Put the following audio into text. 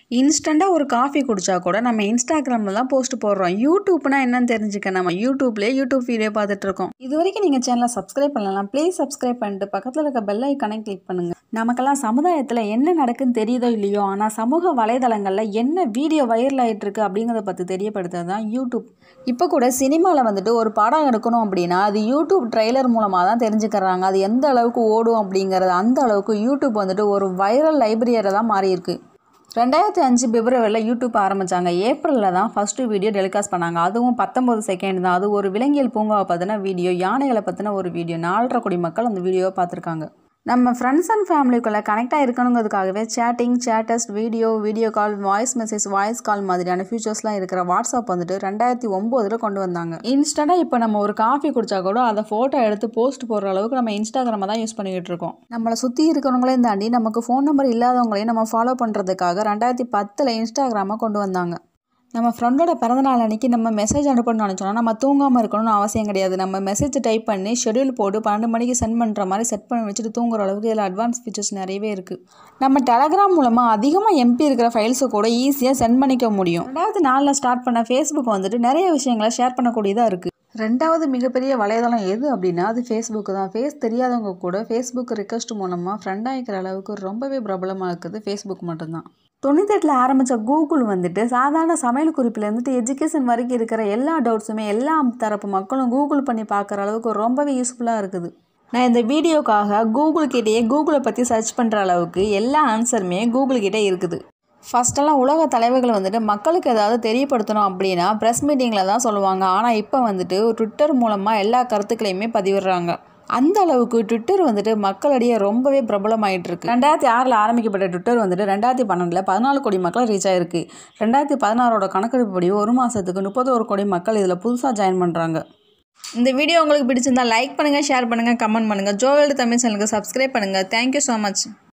இன்ஸ்டண்ட்டாக ஒரு காஃபி குடித்தா கூட நம்ம இன்ஸ்டாகிராமில் தான் போஸ்ட் போடுறோம் யூடியூப்னா என்னன்னு தெரிஞ்சுக்க நம்ம யூடியூப்லேயே யூடியூப் வீடியோ பார்த்துட்டு இருக்கோம் இது வரைக்கும் நீங்கள் சேனலை சப்ஸ்கிரைப் பண்ணலாம் ப்ளீஸ் சப்ஸ்கிரைப் பண்ணிட்டு பக்கத்தில் இருக்க பெல் ஐக்கானை கிளிக் பண்ணுங்கள் நமக்கெல்லாம் சமுதாயத்தில் என்ன நடக்குன்னு தெரியுதோ இல்லையோ ஆனால் சமூக வலைதளங்களில் என்ன வீடியோ வைரல் ஆகிட்டு இருக்கு அப்படிங்கிறத பற்றி தெரியப்படுத்துறது தான் யூடியூப் இப்போ கூட சினிமாவில் வந்துட்டு ஒரு படம் எடுக்கணும் அப்படின்னா அது யூடியூப் ட்ரெய்லர் மூலமாக தான் தெரிஞ்சுக்கிறாங்க அது எந்த அளவுக்கு ஓடும் அப்படிங்கிறது அந்த அளவுக்கு யூடியூப் வந்துட்டு ஒரு வைரல் லைப்ரரியாக தான் மாறி இருக்கு ரெண்டாயிரத்தி அஞ்சு பிப்ரவரியில் யூடியூப் ஆரம்பித்தாங்க ஏப்ரலில் தான் ஃபஸ்ட்டு வீடியோ டெலிகாஸ்ட் பண்ணாங்க அதுவும் பத்தொம்பது செகண்ட் தான் அது ஒரு விலங்கியல் பூங்காவை பற்றின வீடியோ யானைகளை பற்றின ஒரு வீடியோ நாலரை கோடி மக்கள் அந்த வீடியோவை பார்த்துருக்காங்க நம்ம ஃப்ரெண்ட்ஸ் அண்ட் ஃபேமிலிக்குள்ளே கனெக்டாக இருக்கணுங்கிறதுக்காகவே சேட்டிங் சேட்டஸ்ட் video video call voice message voice call மாதிரியான ஃபியூச்சர்ஸ்லாம் இருக்கிற வாட்ஸ்அப் வந்துட்டு ரெண்டாயிரத்தி ஒம்போதில் கொண்டு வந்தாங்க இன்ஸ்டண்ட்டாக இப்போ நம்ம ஒரு காஃபி குடித்தா கூட அதை ஃபோட்டோ எடுத்து போஸ்ட் போடுற அளவுக்கு நம்ம இன்ஸ்டாகிராமை தான் யூஸ் பண்ணிக்கிட்டு இருக்கோம் நம்மளை சுற்றி இருக்கிறவங்களையும் தாண்டி நமக்கு ஃபோன் நம்பர் இல்லாதவங்களையும் நம்ம ஃபாலோ பண்ணுறதுக்காக ரெண்டாயிரத்தி பத்தில் இன்ஸ்டாகிராமை கொண்டு வந்தாங்க நம்ம ஃப்ரெண்டோட பிறந்தநாள் அன்றைக்கி நம்ம மெசேஜ் அனுப்பணும்னு நினச்சோன்னா நம்ம தூங்காமல் இருக்கணும்னு அவசியம் கிடையாது நம்ம மெசேஜ் டைப் பண்ணி ஷெடியூல் போட்டு பன்னெண்டு மணிக்கு சென்ட் பண்ணுற மாதிரி செட் பண்ணி வச்சுட்டு தூங்குற அளவுக்கு இதில் அட்வான்ஸ் ஃபீச்சர்ஸ் நிறையவே இருக்குது நம்ம டெலகிராம் மூலமாக அதிகமாக எம்பி இருக்கிற ஃபைல்ஸை கூட ஈஸியாக சென்ட் பண்ணிக்க முடியும் ரெண்டாவது நாளில் ஸ்டார்ட் பண்ண ஃபேஸ்புக் வந்துட்டு நிறைய விஷயங்களை ஷேர் பண்ணக்கூடியதாக இருக்குது ரெண்டாவது மிகப்பெரிய வலைதளம் எது அப்படின்னா அது ஃபேஸ்புக்கு தான் ஃபேஸ் தெரியாதவங்க கூட ஃபேஸ்புக் ரிக்வஸ்ட் மூலமாக ஃப்ரெண்ட் ஆகிக்கிற அளவுக்கு ரொம்பவே பிரபலமாக இருக்குது ஃபேஸ்புக் மட்டும்தான் தொண்ணூத்தெட்டில் ஆரம்பித்த கூகுள் வந்துட்டு சாதாரண சமையல் குறிப்பிலேருந்துட்டு எஜுகேஷன் வரைக்கும் இருக்கிற எல்லா டவுட்ஸுமே எல்லா தரப்பு மக்களும் கூகுள் பண்ணி பார்க்குற அளவுக்கு ரொம்பவே யூஸ்ஃபுல்லாக இருக்குது நான் இந்த வீடியோக்காக கூகுள் கிட்டேயே கூகுளை பற்றி சர்ச் பண்ணுற அளவுக்கு எல்லா ஆன்சருமே கூகுள் கிட்டே இருக்குது ஃபஸ்ட்டெல்லாம் உலக தலைவர்கள் வந்துட்டு மக்களுக்கு ஏதாவது தெரியப்படுத்தணும் அப்படின்னா ப்ரெஸ் மீட்டிங்கில் தான் சொல்லுவாங்க ஆனால் இப்போ வந்துட்டு ட்விட்டர் மூலமாக எல்லா கருத்துக்களையுமே பதிவிடுறாங்க அந்த அளவுக்கு ட்விட்டர் வந்துட்டு மக்களிடையே ரொம்பவே பிரபலமாயிட்டு இருக்கு ரெண்டாயிரத்தி ஆறில் ஆரம்பிக்கப்பட்ட ட்விட்டர் வந்துட்டு ரெண்டாயிரத்தி பன்னெண்டில் பதினாலு கோடி மக்கள் ரீச் ஆயிருக்கு ரெண்டாயிரத்தி பதினாறோட கணக்கெடுப்புப்படி ஒரு மாதத்துக்கு முப்பத்தோரு கோடி மக்கள் இதில் புதுசாக ஜாயின் பண்ணுறாங்க இந்த வீடியோ உங்களுக்கு பிடிச்சிருந்தா லைக் பண்ணுங்கள் ஷேர் பண்ணுங்கள் கமெண்ட் பண்ணுங்கள் ஜோவேல்டு தமிழ் சேனலுக்கு சப்ஸ்கிரைப் பண்ணுங்கள் தேங்க்யூ ஸோ மச்